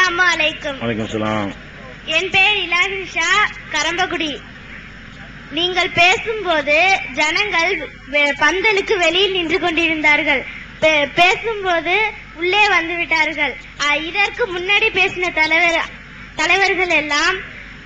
அஸ்ஸலாமு அலைக்கும் வணக்கம் சலாம் என் பெயர் இலாஹிஷா கரம்பக்குடி நீங்கள் பேசும்போது ஜனங்கள் வெ- பந்தலுக்கு வெளியில் நின்று கொண்டிருந்தார்கள் பே- பேசும்போது உள்ளே வந்து விட்டார்கள் அ, இதற்கு முன்னாடி பேசின தலைவர் தலைவர்கள் எல்லாம்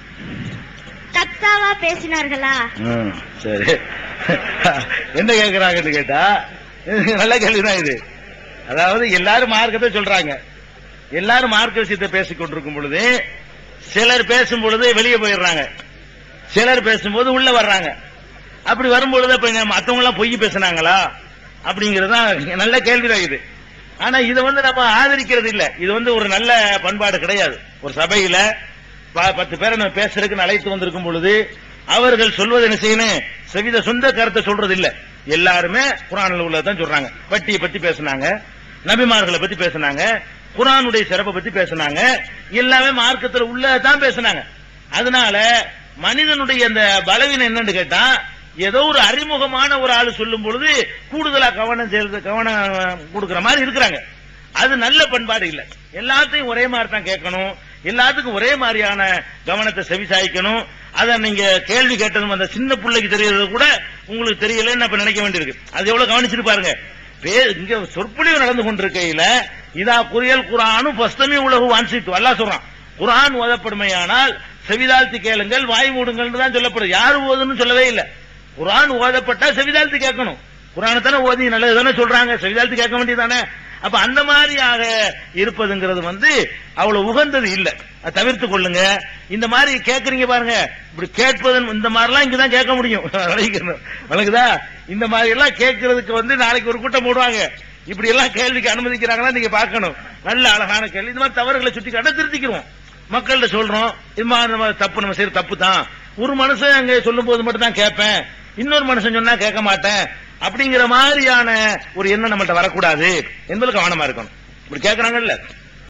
தக்சாவா பேசினார்களா ம், சரி என்ன கேக்குறாங்கன்னு கேட்டா நல்ல கேள்விதான் இது அதாவது எல்லாரும் மார்க்கத்தை சொல்றாங்க எல்லாரும் மார்க்க விஷயத்தை பேசிக் கொண்டிருக்கும் பொழுது சிலர் பேசும் பொழுது வெளியே போயிடுறாங்க சிலர் பேசும்போது உள்ள வர்றாங்க அப்படி வரும்பொழுது அப்ப இங்க மத்தவங்க எல்லாம் பொய் பேசுனாங்களா அப்படிங்கறது தான் நல்ல கேள்விதான் இது ஆனா இதை வந்து நம்ம ஆதரிக்கிறது இல்ல இது வந்து ஒரு நல்ல பண்பாடு கிடையாது ஒரு சபையில ப- பத்து பேரை நம்ம பேசுறதுக்கு அழைத்து வந்திருக்கும் பொழுது அவர்கள் சொல்வது என்ன செய்யணும் செவித சொந்த கருத்தை சொல்றது இல்ல எல்லாருமே குரானில் உள்ளதான் சொல்றாங்க வட்டியை பத்தி பேசுனாங்க நபிமார்களை பத்தி பேசுனாங்க குரானுடைய சிறப்பை பத்தி பேசுனாங்க எல்லாமே மார்க்கத்தில் உள்ளதான் பேசுனாங்க அதனால மனிதனுடைய அந்த பலவீனம் என்னன்னு கேட்டா ஏதோ ஒரு அறிமுகமான ஒரு ஆள் சொல்லும் பொழுது கூடுதலா கவனம் செலுத்த கவனம் கொடுக்கிற மாதிரி இருக்கிறாங்க அது நல்ல பண்பாடு இல்ல எல்லாத்தையும் ஒரே மாதிரி தான் கேட்கணும் எல்லாத்துக்கும் ஒரே மாதிரியான கவனத்தை செவிசாய்க்கணும் அதை நீங்க கேள்வி கேட்டதும் அந்த சின்ன பிள்ளைக்கு தெரியறது கூட உங்களுக்கு தெரியலன்னு அப்ப நினைக்க வேண்டியிருக்கு அது எவ்வளவு கவனிச்சிட்டு பாருங்க பே- இங்க சொற்பொழிவு நடந்து கொண்டிருக்கையில இதா குரியல் குரானும் பஸ்தமி உலகு வான்சித்து அல்லாஹ் சொல்றான் குரான் ஓதப்படுமையானால் செவிதாழ்த்தி கேளுங்கள் வாய் மூடுங்கள் தான் சொல்லப்படுது யாரு ஓதுன்னு சொல்லவே இல்லை குரான் ஓதப்பட்டா செவிதாழ்த்தி கேட்கணும் குரானை தானே ஓதி நல்லது தானே சொல்றாங்க செவிதாழ்த்தி கேட்க வேண்டியதானே அப்ப அந்த மாதிரியாக இருப்பதுங்கிறது வந்து அவ்வளவு உகந்தது இல்ல அதை தவிர்த்து கொள்ளுங்க இந்த மாதிரி கேக்குறீங்க பாருங்க இப்படி கேட்பதன் இந்த மாதிரிலாம் இங்கதான் கேட்க முடியும் விளங்கிக்கணும். விளங்குதா இந்த மாதிரி எல்லாம் கேட்கறதுக்கு வந்து நாளைக்கு ஒரு கூட்டம் போடுவாங்க இப்படி எல்லாம் கேள்விக்கு அனுமதிக்கிறாங்களா நீங்க பார்க்கணும் நல்ல அழகான கேள்வி இந்த மாதிரி தவறுகளை சுட்டி காட்ட திருத்திக்கிறோம் மக்கள்கிட்ட சொல்றோம் இது மாதிரி நம்ம தப்பு நம்ம செய்யற தப்பு தான் ஒரு மனுஷன் அங்க சொல்லும் போது மட்டும் தான் கேட்பேன் இன்னொரு மனுஷன் சொன்னா கேட்க மாட்டேன் அப்படிங்கிற மாதிரியான ஒரு எண்ணம் நம்மள்ட்ட வரக்கூடாது என்பது கவனமா இருக்கணும் இப்படி கேட்கறாங்கல்ல